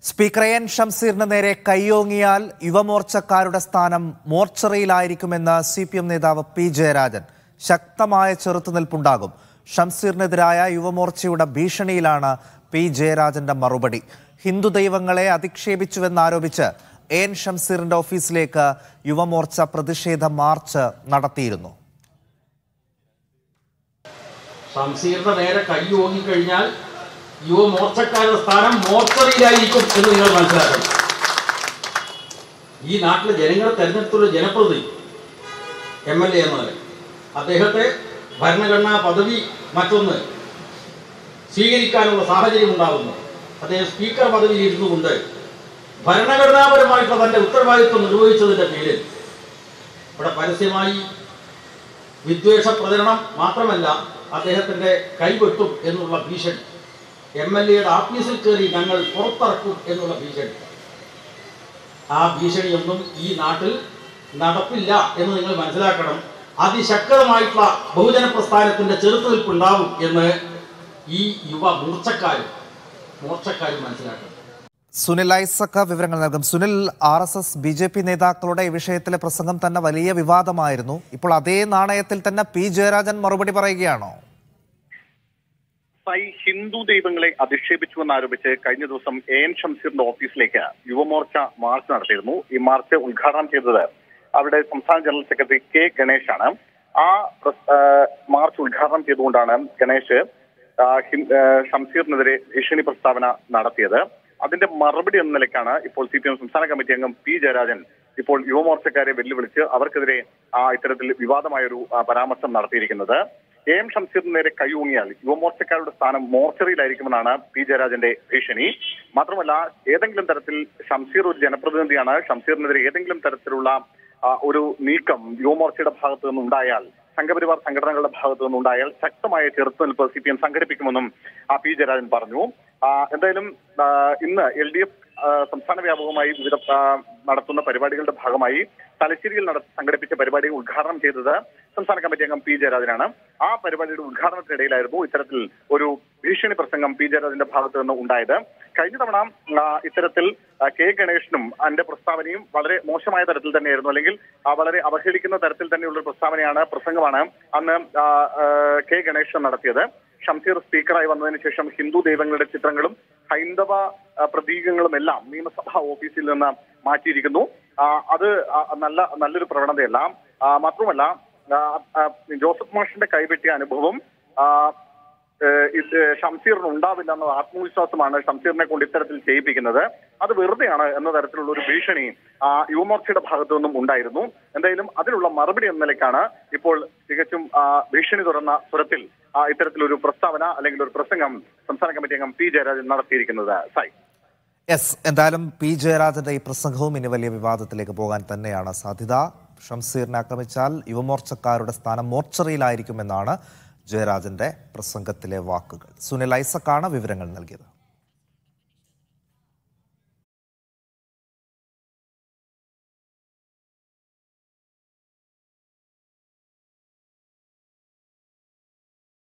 speaker N ഷംസീറിന് നേരെ കൈയോങ്ങിയാൽ യുവമോർച്ചക്കാരുടെ സ്ഥാനം മോർച്ചറിയിലായിരിക്കുമെന്ന് സി പി എം നേതാവ് പി ജയരാജൻ ശക്തമായ ചെറുത്തുനിൽപ്പുണ്ടാകും ഷംസീറിനെതിരായ യുവമോർച്ചയുടെ ഭീഷണിയിലാണ് പി ജയരാജന്റെ മറുപടി ഹിന്ദു ദൈവങ്ങളെ അധിക്ഷേപിച്ചുവെന്നാരോപിച്ച് എൻ ഷംസീറിന്റെ ഓഫീസിലേക്ക് യുവമോർച്ച പ്രതിഷേധ മാർച്ച് നടത്തിയിരുന്നു ഷംസീറിന്റെ നേരെ കൈ ഓങ്ങിക്കഴിഞ്ഞാൽ യുവമോർച്ചക്കാരുടെ സ്ഥാനം മോർച്ചറിയിലായിരിക്കും എന്ന് നിങ്ങൾ മനസ്സിലാക്കണം ഈ നാട്ടിലെ ജനങ്ങളെ തെരഞ്ഞെടുത്തുള്ള ജനപ്രതിനിധി എം എൽ എ എന്നത് അദ്ദേഹത്തെ ഭരണഘടനാ പദവി മറ്റൊന്ന് സ്വീകരിക്കാനുള്ള സാഹചര്യം ഉണ്ടാകുന്നു അദ്ദേഹം സ്പീക്കർ പദവിയിൽ ഇരുന്നുകൊണ്ട് ഭരണഘടനാപരമായിട്ടുള്ള തന്റെ ഉത്തരവാദിത്വം നിർവഹിച്ചതിന്റെ പേരിൽ ഇവിടെ പരസ്യമായി വിദ്വേഷ പ്രചരണം മാത്രമല്ല അദ്ദേഹത്തിന്റെ കൈവെട്ടും എന്നുള്ള ഭീഷണി എം എൽ എയുടെ ആഫീസിൽ കയറി ഞങ്ങൾ പുറത്തിറക്കും എന്നുള്ള ഭീഷണി ആ ഭീഷണിയൊന്നും ഈ നാട്ടിൽ നടപ്പില്ല എന്ന് നിങ്ങൾ മനസ്സിലാക്കണം അതിശക്തമായിട്ടുള്ള ബഹുജന പ്രസ്ഥാനത്തിന്റെ ചെറുത്തുനിൽപ്പുണ്ടാവും എന്ന് ഈ യുവ മൂർച്ചക്കാരും മൂർച്ചക്കാരും മനസ്സിലാക്കണം സുനിൽ ഐസക്ക വിവരങ്ങൾ നൽകും Sunil R S S B J P നേതാക്കളുടെ ഈ വിഷയത്തിലെ പ്രസംഗം തന്നെ വലിയ വിവാദമായിരുന്നു ഇപ്പോൾ അതേ നാണയത്തിൽ തന്നെ പി ജയരാജൻ മറുപടി പറയുകയാണോ സായി ഹിന്ദു ദൈവങ്ങളെ അധിക്ഷേപിച്ചുവെന്നാരോപിച്ച് കഴിഞ്ഞ ദിവസം എ എൻ ഷംസീറിന്റെ ഓഫീസിലേക്ക് യുവമോർച്ച മാർച്ച് നടത്തിയിരുന്നു ഈ മാർച്ച് ഉദ്ഘാടനം ചെയ്തത് അവിടെ സംസ്ഥാന ജനറൽ സെക്രട്ടറി കെ ഗണേഷാണ് ആ പ്രസ്- ആ, മാർച്ച് ഉദ്ഘാടനം ചെയ്തുകൊണ്ടാണ് ഗണേഷ് ആ, ഹിൻ- ആ, ഷംസീറിനെതിരെ ഭീഷണി പ്രസ്താവന നടത്തിയത് അതിന്റെ മറുപടി എന്ന നിലയ്ക്കാണ് ഇപ്പോൾ സി പി എം സംസ്ഥാന കമ്മിറ്റി അംഗം പി ജയരാജൻ ഇപ്പോൾ യുവമോർച്ചക്കാരെ വെല്ലുവിളിച്ച് അവർക്കെതിരെ ആ ഇത്തരത്തിൽ വിവാദമായൊരു ആ, പരാമർശം നടത്തിയിരിക്കുന്നത് എ എം ഷംസീറിന് നേരെ കൈയൂങ്ങിയാൽ യുവമോർച്ചക്കാരുടെ സ്ഥാനം മോർച്ചറിയിലായിരിക്കുമെന്നാണ് പി ജയരാജന്റെ ഭീഷണി മാത്രമല്ല ഏതെങ്കിലും തരത്തിൽ ഷംസീർ ഒരു ജനപ്രതിനിധിയാണ് ഷംസീറിനെതിരെ ഏതെങ്കിലും തരത്തിലുള്ള ആ, ഒരു നീക്കം യുവമോർച്ചയുടെ ഭാഗത്തു നിന്നുണ്ടായാൽ സംഘപരിവാർ സംഘടനകളുടെ ഭാഗത്തു നിന്നുണ്ടായാൽ ശക്തമായ ചെറുത്തുനിൽപ്പ് സി പി എം സംഘടിപ്പിക്കുമെന്നും ആ പി ജയരാജൻ പറഞ്ഞു ആ, എന്തായാലും ആ, ഇന്ന് എൽ ഡി എഫ് സംസ്ഥാന വ്യാപകമായി വിവിധ ആ, നടത്തുന്ന പരിപാടികളുടെ ഭാഗമായി തലശ്ശേരിയിൽ നട സംഘടിപ്പിച്ച പരിപാടി ഉദ്ഘാടനം ചെയ്തത് സംസ്ഥാന കമ്മിറ്റി അംഗം പി ജയരാജനാണ് ആ പരിപാടിയുടെ ഉദ്ഘാടനത്തിനിടയിലായിരുന്നു ഇത്തരത്തിൽ ഒരു ഭീഷണി പ്രസംഗം പി ജയരാജന്റെ ഭാഗത്തു നിന്ന് ഉണ്ടായത് കഴിഞ്ഞ തവണ ആ, ഇത്തരത്തിൽ ആ, കെ ഗണേഷനും അതിന്റെ പ്രസ്താവനയും വളരെ മോശമായ തരത്തിൽ തന്നെയായിരുന്നു അല്ലെങ്കിൽ ആ, വളരെ അവഹേളിക്കുന്ന തരത്തിൽ തന്നെയുള്ള ഒരു പ്രസ്താവനയാണ് പ്രസംഗമാണ് അന്ന് ആ, ആ, കെ ഗണേശൻ നടത്തിയത് ഷംസീർ സ്പീക്കറായി വന്നതിന് ശേഷം ഹിന്ദു ദൈവങ്ങളുടെ ചിത്രങ്ങളും ഹൈന്ദവ ആ, പ്രതീകങ്ങളും എല്ലാം നിയമസഭാ ഓഫീസിൽ നിന്ന് മാറ്റിയിരിക്കുന്നു ആ, അത് ആ, നല്ല നല്ലൊരു പ്രവണതയല്ല ആ, മാത്രമല്ല ആ, ആ, ജോസഫ് മാഷിന്റെ കൈപറ്റിയ അനുഭവം ആ, ഏഹ് ഇത് ഷംസീറിന് ഉണ്ടാവില്ല എന്ന ആത്മവിശ്വാസമാണ് ഷംസീറിനെ കൊണ്ട് ഇത്തരത്തിൽ ചെയ്യിപ്പിക്കുന്നത് അത് വെറുതെയാണ് എന്ന തരത്തിലുള്ള ഒരു ഭീഷണി ആ, യുവമോർച്ചയുടെ ഭാഗത്തു നിന്നും ഉണ്ടായിരുന്നു എന്തായാലും അതിനുള്ള മറുപടി എന്ന നിലയ്ക്കാണ് ഇപ്പോൾ തികച്ചും ആ, ഭീഷണി തുറന്ന സ്വരത്തിൽ ആ, ഇത്തരത്തിലൊരു പ്രസ്താവന അല്ലെങ്കിൽ ഒരു പ്രസംഗം സംസ്ഥാന കമ്മിറ്റി അംഗം പി ജയരാജൻ നടത്തിയിരിക്കുന്നത് സായി യെസ് എന്തായാലും പി ജയരാജന്റെ ഈ പ്രസംഗവും ഇനി വലിയ വിവാദത്തിലേക്ക് പോകാൻ തന്നെയാണ് സാധ്യത ഷംസീറിനെ ആക്രമിച്ചാൽ യുവമോർച്ചക്കാരുടെ സ്ഥാനം മോർച്ചറിയിലായിരിക്കുമെന്നാണ് ജയരാജന്റെ പ്രസംഗത്തിലെ വാക്കുകൾ സുനിൽ ഐസക്കാണ് വിവരങ്ങൾ നൽകിയത്